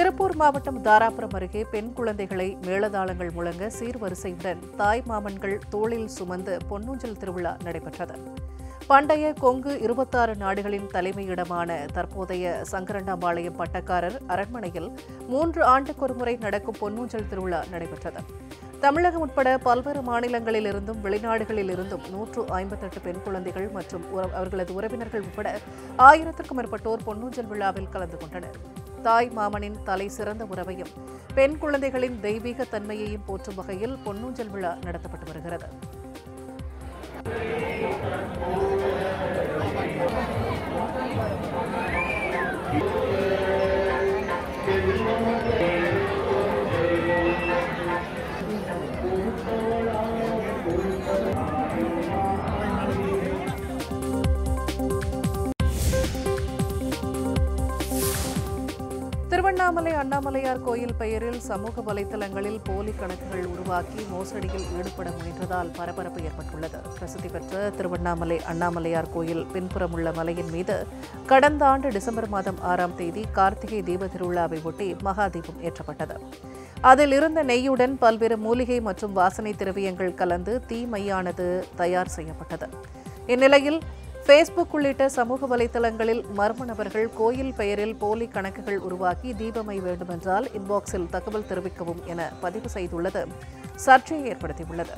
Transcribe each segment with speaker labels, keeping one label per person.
Speaker 1: திருப்பூர் மாவட்டம் தாராபுரம் அருகே பெண் குழந்தைகளை மேளதாளங்கள் முழங்க சீர்வரிசையுடன் தாய் மாமன்கள் தோளில் சுமந்து பொன்னூஞ்சல் திருவிழா நடைபெற்றது பண்டைய கொங்கு இருபத்தாறு நாடுகளின் தலைமையிடமான தற்போதைய சங்கரண்டாம்பாளையம் பட்டக்காரர் அரண்மனையில் மூன்று ஆண்டுக்கொருமுறை நடக்கும் பொன்னூஞ்சல் திருவிழா நடைபெற்றது தமிழகம் உட்பட பல்வேறு மாநிலங்களில் இருந்தும் வெளிநாடுகளில் இருந்தும் நூற்று ஐம்பத்தெட்டு பெண் குழந்தைகள் மற்றும் உற- அவர்களது உறவினர்கள் உட்பட ஆயிரத்திற்கும் மேற்பட்டோர் பொன்னூஞ்சல் விழாவில் கலந்து கொண்டனர் தாய் மாமனின் தலை சிறந்த உறவையும் பெண் குழந்தைகளின் தெய்வீக தன்மையையும் போற்றும் வகையில் பொன்னூஞ்சல் விழா நடத்தப்பட்டு வருகிறது திருவண்ணாமலை அண்ணாமலையார் கோயில் பெயரில் சமூக வலைதளங்களில் போலி கணக்குகள் உருவாக்கி மோசடியில் ஈடுபட முயன்றதால் பரபரப்பு ஏற்பட்டுள்ளது பிரசித்தி பெற்ற திருவண்ணாமலை அண்ணாமலையார் கோயில் பின்புறம் உள்ள மலையின் மீது கடந்த ஆண்டு டிசம்பர் மாதம் ஆறாம் தேதி கார்த்திகை தீப திருவிழாவை ஒட்டி மகா தீபம் ஏற்றப்பட்டது அதில் இருந்த நெய்யுடன் பல்வேறு மூலிகை மற்றும் வாசனை திரவியங்கள் கலந்து தீ மையானது தயார் செய்யப்பட்டது இந்நிலையில் ஃபேஸ்புக் உள்ளிட்ட சமூக வலைதளங்களில் மர்ம நபர்கள் கோயில் பெயரில் போலி கணக்குகள் உருவாக்கி தீபமை வேண்டுமென்றால் இன்பாக்ஸில் தகவல் தெரிவிக்கவும் என பதிவு செய்துள்ளது சர்ச்சையை ஏற்படுத்தியுள்ளது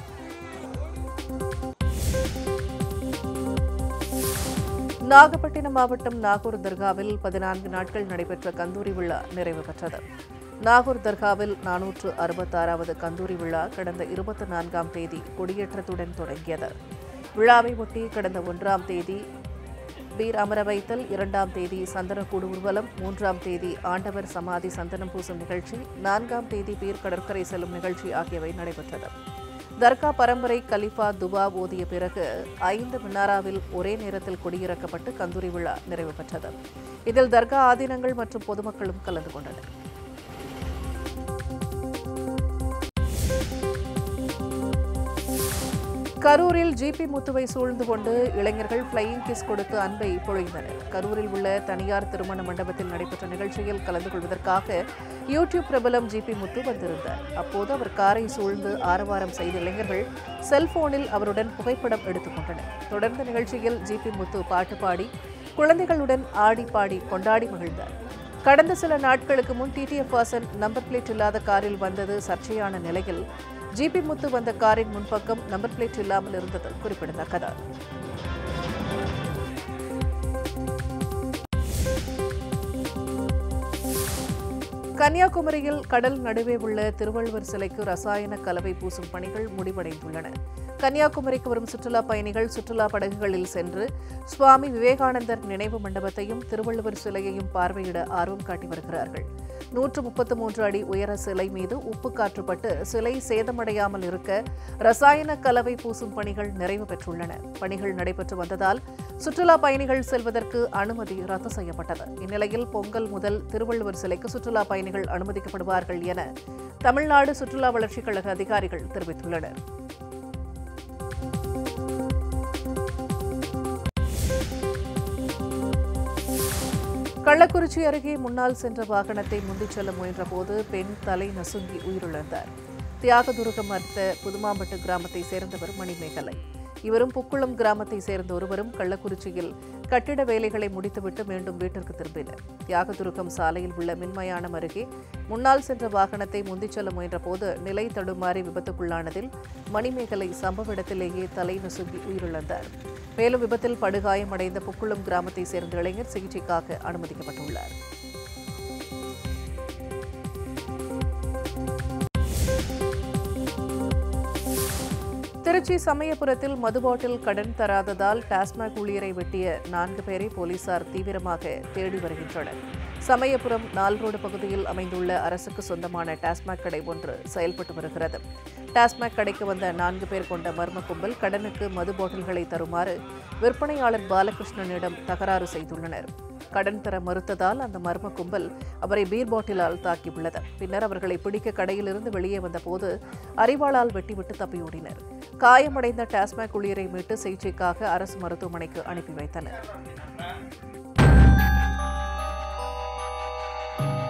Speaker 1: நாகப்பட்டினம் மாவட்டம் நாகூர் தர்காவில் பதினான்கு நாட்கள் நடைபெற்ற கந்தூரி விழா நிறைவு பெற்றது நாகூர் தர்காவில் நானூற்று அறுபத்தாறாவது கந்தூரி விழா கடந்த இருபத்தி நான்காம் தேதி கொடியேற்றத்துடன் தொடங்கியது விழாவை ஒட்டி கடந்த ஒன்றாம் தேதி பீர் அமர வைத்தல் இரண்டாம் தேதி சந்தனக்கூடு ஊர்வலம் மூன்றாம் தேதி ஆண்டவர் சமாதி சந்தனம் பூசும் நிகழ்ச்சி நான்காம் தேதி பீர் கடற்கரை செல்லும் நிகழ்ச்சி ஆகியவை நடைபெற்றது தர்கா பரம்பரை கலிஃபா துபா ஓதிய பிறகு ஐந்து மினாராவில் ஒரே நேரத்தில் கொடியிறக்கப்பட்டு கந்தூரி விழா நிறைவு பெற்றது இதில் தர்கா ஆதீனங்கள் மற்றும் பொதுமக்களும் கலந்து கொண்டனர் கரூரில் ஜிபி முத்துவை சூழ்ந்து கொண்டு இளைஞர்கள் ஃப்ளையிங் கிஸ் கொடுத்து அன்பை பொழிந்தனர் கரூரில் உள்ள தனியார் திருமண மண்டபத்தில் நடைபெற்ற நிகழ்ச்சியில் கலந்து கொள்வதற்காக யூடியூப் பிரபலம் ஜிபி முத்து வந்திருந்தார் அப்போது அவர் காரை சூழ்ந்து ஆரவாரம் செய்த இளைஞர்கள் செல்போனில் அவருடன் புகைப்படம் எடுத்துக் கொண்டனர் தொடர்ந்த நிகழ்ச்சியில் ஜிபி முத்து பாட்டு பாடி குழந்தைகளுடன் ஆடி பாடி கொண்டாடி மகிழ்ந்தார் கடந்த சில நாட்களுக்கு முன் டிடிஎஃப் வாசன் நம்பர் பிளேட் இல்லாத காரில் வந்தது சர்ச்சையான நிலையில் ஜிபி முத்து வந்த காரின் முன்பக்கம் நம்பர் பிளேட் இல்லாமல் இருந்தது குறிப்பிடத்தக்கது கன்னியாகுமரியில் கடல் நடுவே உள்ள திருவள்ளுவர் சிலைக்கு ரசாயன கலவை பூசும் பணிகள் முடிவடைந்துள்ளன கன்னியாகுமரிக்கு வரும் சுற்றுலா பயணிகள் சுற்றுலா படகுகளில் சென்று சுவாமி விவேகானந்தர் நினைவு மண்டபத்தையும் திருவள்ளுவர் சிலையையும் பார்வையிட ஆர்வம் காட்டி வருகிறார்கள் நூற்று முப்பத்து மூன்று அடி உயர சிலை மீது உப்பு காற்றுப்பட்டு சிலை சேதமடையாமல் இருக்க ரசாயன கலவை பூசும் பணிகள் நிறைவு பெற்றுள்ளன பணிகள் நடைபெற்று வந்ததால் சுற்றுலா பயணிகள் செல்வதற்கு அனுமதி ரத்து செய்யப்பட்டது இந்நிலையில் பொங்கல் முதல் திருவள்ளுவர் சிலைக்கு சுற்றுலா பயணிகள் அனுமதிக்கப்படுவார்கள் என தமிழ்நாடு சுற்றுலா வளர்ச்சிக் கழக அதிகாரிகள் தெரிவித்துள்ளனர் கள்ளக்குறிச்சி அருகே முன்னால் சென்ற வாகனத்தை முந்திச் செல்ல முயன்றபோது பெண் தலை நசுங்கி உயிரிழந்தார் தியாகதுருகம் அடுத்த புதுமாம்பட்டு கிராமத்தை சேர்ந்தவர் மணிமேகலை இவரும் புக்குளம் கிராமத்தை சேர்ந்த ஒருவரும் கள்ளக்குறிச்சியில் கட்டிட வேலைகளை முடித்துவிட்டு மீண்டும் வீட்டிற்கு திரும்பினர் தியாகதுருகம் சாலையில் உள்ள மின்மயானம் அருகே முன்னால் சென்ற வாகனத்தை முந்திச் செல்ல முயன்றபோது நிலை தடுமாறி விபத்துக்குள்ளானதில் மணிமேகலை சம்பவ இடத்திலேயே தலை நசுங்கி உயிரிழந்தார் மேலும் விபத்தில் படுகாயமடைந்த புக்குளம் கிராமத்தை சேர்ந்த இளைஞர் சிகிச்சைக்காக அனுமதிக்கப்பட்டுள்ளார் திருச்சி சமயபுரத்தில் மது பாட்டில் கடன் தராததால் டாஸ்மாக் ஊழியரை வெட்டிய நான்கு பேரை போலீசார் தீவிரமாக தேடி வருகின்றனர் சமயபுரம் நால்ரோடு பகுதியில் அமைந்துள்ள அரசுக்கு சொந்தமான டாஸ்மாக் கடை ஒன்று செயல்பட்டு வருகிறது டாஸ்மாக் கடைக்கு வந்த நான்கு பேர் கொண்ட மர்ம கும்பல் கடனுக்கு மது பாட்டில்களை தருமாறு விற்பனையாளர் பாலகிருஷ்ணனிடம் தகராறு செய்துள்ளனர் கடன் தர மறுத்ததால் அந்த மர்ம கும்பல் அவரை பீர் பாட்டிலால் தாக்கியுள்ளது பின்னர் அவர்களை பிடிக்க கடையிலிருந்து வெளியே வந்தபோது அரிவாளால் வெட்டிவிட்டு தப்பியோடினர் காயமடைந்த டாஸ்மாக் ஊழியரை மீட்டு சிகிச்சைக்காக அரசு மருத்துவமனைக்கு அனுப்பி வைத்தனர்